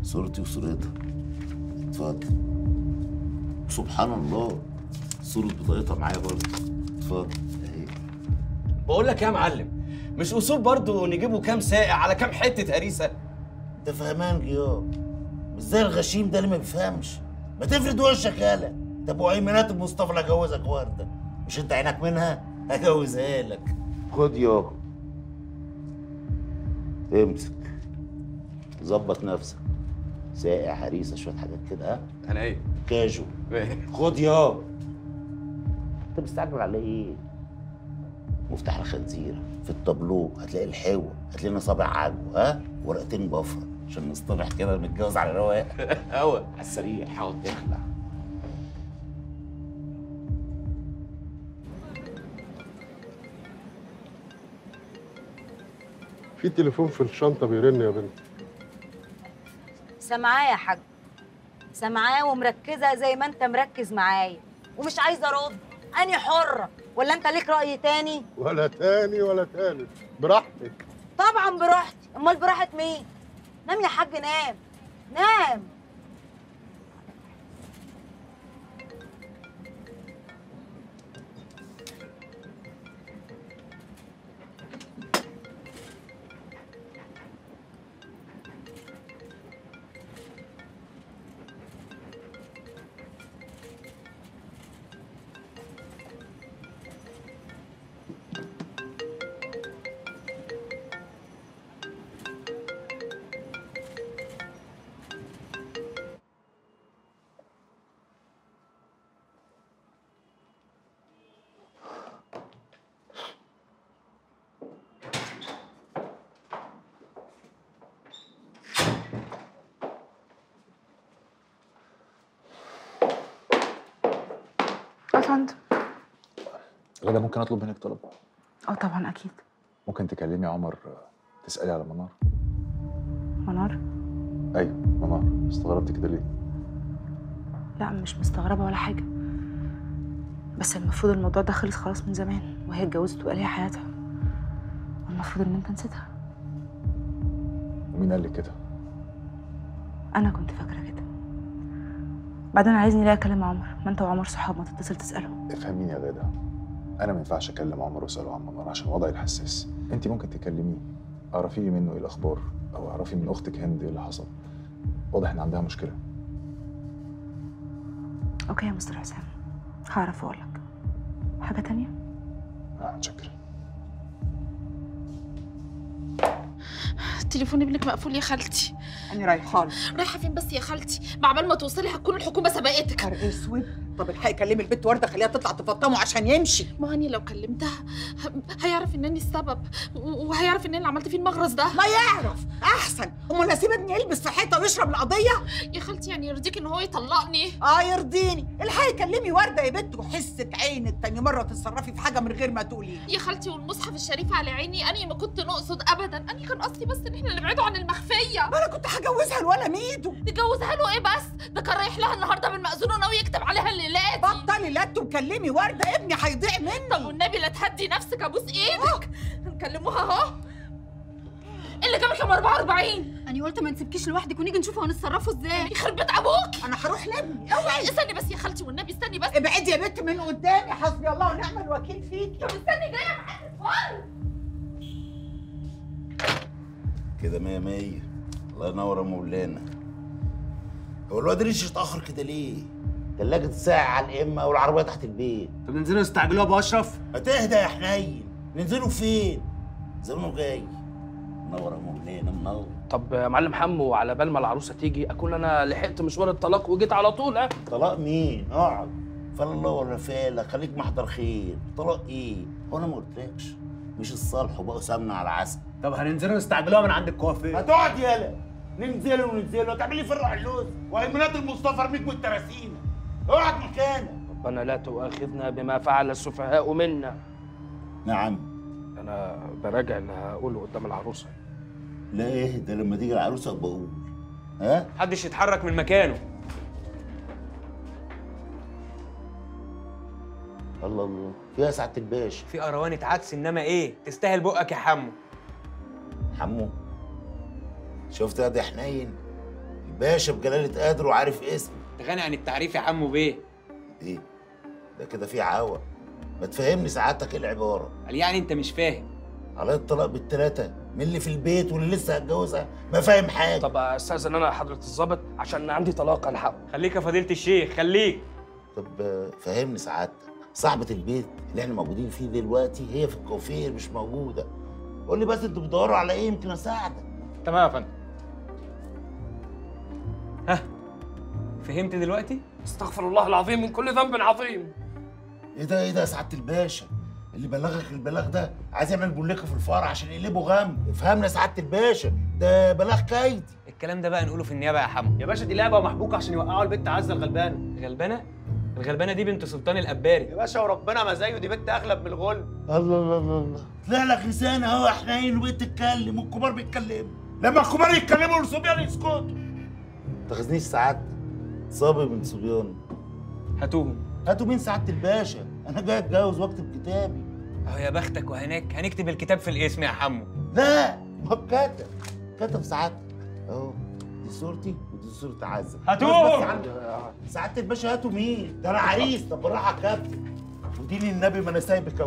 صورتي وصورتها اتفضل سبحان الله صورة بطاقتها معايا برضه اتفضل اهي بقول لك يا معلم مش اصول برضه نجيبه كام سائع على كام حته هريسه انت فهمان جياب مش زي الغشيم ده اللي ما بيفهمش ما تفرد وشك يالا ده ابو ايمنات مصطفى اللي هجوزك ورده مش انت عينك منها هجوزها لك خد يابا امسك ظبط نفسك ساقع هريسه شويه حاجات كده ها انا ايه كاجو خد يابا انت مستعجل على ايه مفتاح الخنزير في التابلو هتلاقي الحلو هتلاقي لنا صابع عجو ها ورقتين بفر عشان نصطلح كده نتجوز على رواق هوا على السريع حاول تخلع في تليفون في الشنطه بيرن يا بنت سامعاه يا حاج سامعاه ومركزه زي ما انت مركز معايا ومش عايزه ارد اني حره ولا انت ليك راي تاني ولا تاني ولا تالت براحتك طبعا براحتي امال براحه مين نام يا حاج نام نام اه فندم غدا ممكن اطلب منك طلب اه طبعا اكيد ممكن تكلمي عمر آه، تسالي على منار منار ايوه منار استغربت كده ليه لا مش مستغربه ولا حاجه بس المفروض الموضوع ده خلص خلاص من زمان وهي اتجوزت وبقى ليها حياتها والمفروض ان انت نسيتها ومين قال لك كده انا كنت فاكره كده بعدين عايزني ليه اكلم عمر ما انت وعمر صحاب ما تتصل تساله افهميني يا غاده انا ما ينفعش اكلم عمر واساله عن منار عشان وضعي الحساس انت ممكن تكلميه اعرفي منه ايه الاخبار او اعرفي من اختك هند ايه اللي حصل واضح ان عندها مشكله اوكي يا مستر حسام هعرف اقول لك حاجه تانية آه، متشكر تليفون ابنك مقفول يا خالتي أنا رايحة له رايحه فين بس يا خالتي مع بال ما توصلي هتكون الحكومه سبقتك فرق اسود طب الحقي كلمي البت ورده خليها تطلع تفطمه عشان يمشي ما هاني لو كلمتها ه- هيعرف انني السبب و- وهيعرف ان انا اللي عملت فيه المغرز ده ما يعرف احسن امال نسيب ابني يلبس في حيطه ويشرب القضيه يا خالتي يعني يرضيك ان هو يطلقني اه يرضيني الحقي كلمي ورده يا بت وحسه عينك تاني مره تتصرفي في حاجه من غير ما تقولي يا خالتي والمصحف الشريف على عيني اني ما كنت نقصد ابدا اني كان قصدي بس ان احنا نبعده عن المخفيه ما انا كنت هجوزها الولا ميدو نتجوزها له ايه بس ده كان رايح لها النهارده بالمأذون وناوي يكتب عليها الليلات بطلي لت وكلمي ورده ابني هيضيع طب مني والنبي لا تهدي نفسك ابوس ايدك نكلموها اهو إيه اللي جابك يا ام 44 انا قلت ما نسيبكيش لوحدك ونيجي نشوف هنتصرفوا ازاي يخرب بيت ابوك انا هروح لابني اوعي استني بس يا خالتي والنبي استني بس ابعدي يا بت من قدامي حسبي الله ونعم الوكيل فيكي طب استني جايه معاك الفار كده مية مية الله ينور يا مولانا هو الواد ريش اتأخر كده ليه؟ تلاجة ساعة على الإمة والعربية تحت البيت طب ننزلوا نستعجلوها ابو اشرف ما تهدى يا حنين ننزلوا فين؟ زمانه جاي منور يا مولانا منور طب يا معلم حمو على بال ما العروسه تيجي اكون انا لحقت مشوار الطلاق وجيت على طول ها طلاق مين؟ اقعد فلا الله ولا فالك خليك محضر خير طلاق ايه؟ هو انا ما قلتلكش مش الصالح وبقوا سمنه على عسل طب هننزلوا نستعجلوها من عند الكوافير هتقعد يالا ننزلوا وننزلوا هتعمل لي فرع اللوز وايمنات المصطفى ارميك والتراسينا اقعد مكانك ربنا لا تؤاخذنا بما فعل السفهاء منا نعم انا براجع اللي هقوله قدام العروسه لا ايه ده لما تيجي العروسه ابقى اقول ها محدش يتحرك من مكانه الله الله فيها سعاده الباشا في قروانة عكس انما ايه تستاهل بقك يا حمو حمو شفت يا دي حنين باشا بجلاله قادر وعارف اسمي تغني عن التعريف يا عمو بيه ايه ده كده في عوا ما تفهمني سعادتك ايه العباره قال يعني انت مش فاهم على الطلاق بالتلاته من اللي في البيت واللي لسه هتجوزها ما فاهم حاجه طب استاذن انا حضره الظابط عشان عندي طلاق الحقه خليك يا فضيله الشيخ خليك طب آه، فهمني سعادتك صاحبة البيت اللي احنا موجودين فيه دلوقتي هي في الكوافير مش موجودة قول لي بس انتوا بتدوروا على ايه يمكن اساعدك تمام يا فندم ها فهمت دلوقتي استغفر الله العظيم من كل ذنب عظيم ايه ده ايه ده يا سعادة الباشا اللي بلغك البلاغ ده عايز يعمل بوليكا في الفرع عشان يقلبه غم افهمنا يا سعادة الباشا ده بلاغ كايدي الكلام ده بقى نقوله في النيابه يا حمو يا باشا دي لعبه ومحبوكه عشان يوقعوا البت عزه الغلبانه غلبانه الغلبانه دي بنت سلطان القباري يا باشا وربنا ما زيه دي بنت اغلب من الغل الله الله الله الله طلع لك لسان اهو حنين وبتتكلم والكبار بيتكلموا لما الكبار يتكلموا والصبيان يسكتوا تاخذنيش سعادتك صابي من صبيان هاتوهم هاتوا مين سعادة الباشا انا جاي اتجوز واكتب كتابي اهو يا بختك وهناك هنكتب الكتاب في الاسم يا حمو لا ما هو كتب كتب سعادتك اهو دي صورتي ودي صورة عزة هاتوهم! بس بس عندي- سعادة الباشا هاتوا مين؟ ده انا عريس طب بالراحة يا كابتن ودين النبي ما انا سايبك